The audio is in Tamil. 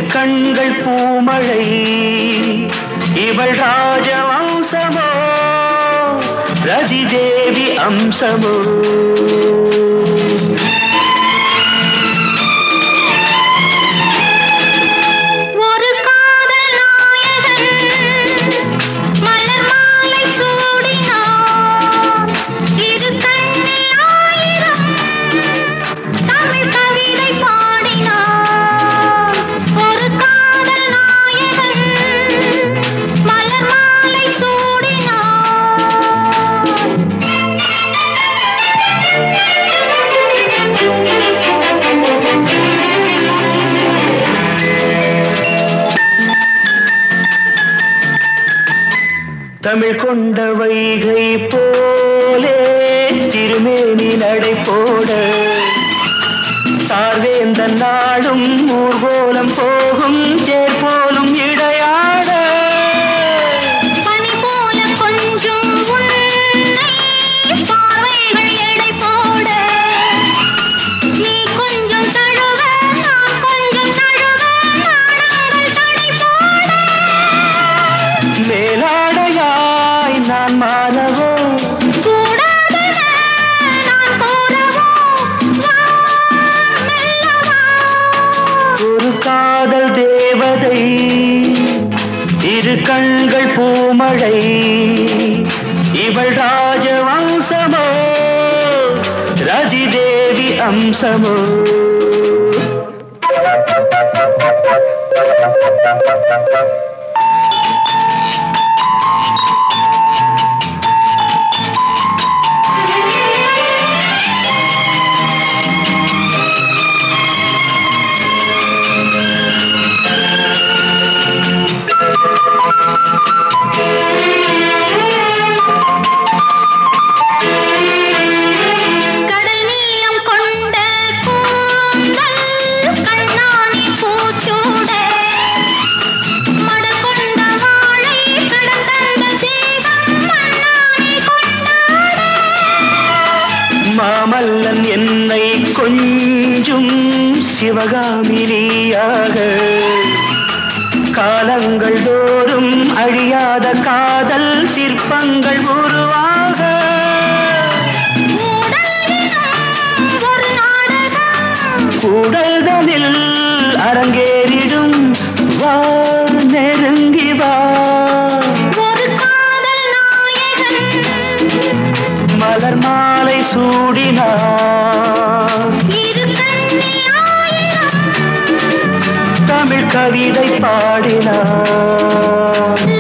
கண்கள் பூமழை இவள் ராஜவம்சமோ ரதி தேவி அம்சமோ ஒரு காதல் நாயகன் மலர் மாலை சூடினான் இரு கண்ணில் ஆயிரம் தமிழ் கவிதை பாடினான் ஒரு காதல் நாயகன் மலர் மாலை சூடினான் தமிழ் கொண்ட வைகை போலே திருமேனி நடை போட சார்வேந்த நாடும் ஊர்கோலம் போகும் தேர் போலும் இடையாட பனி போல கொஞ்சம் உன்னை பார்வைகள் எடை போட நீ கொஞ்சம் தழுவ நான் கொஞ்சம் தழுவ நாடங்கள் தடை போட மேலாடையாய் நான் மாறவோ கூடாதென நான் கூறவோ வா மெல்லவா ஒரு காதல் தேவதை இரு கண்கள் பூமழை இவள் ராஜவம்சமோ ரதி தேவி அம்சமோ கடல் நீளம் கொண்ட கூந்தல் கண்ணானி பூச்சூட மடல் கொண்ட வாழை கடந்தந்த தேகம் மண்ணானி கொண்டாட மாமல்லன் என்னை கொஞ்சும் சிவகாமினியாக காலங்கள் தோறும் அழியாத காதல் சிற்பங்கள் உருவாக மூடலினம் ஒரு நாடகம் கூடல்களில் அரங்கேறிடும் வா நெருங்கி வா ஒரு காதல் நாயகன் மலர் மாலை சூடினார் இரு கண்ணி ஆயிரம் தமிழ் கவிதை பாடினார்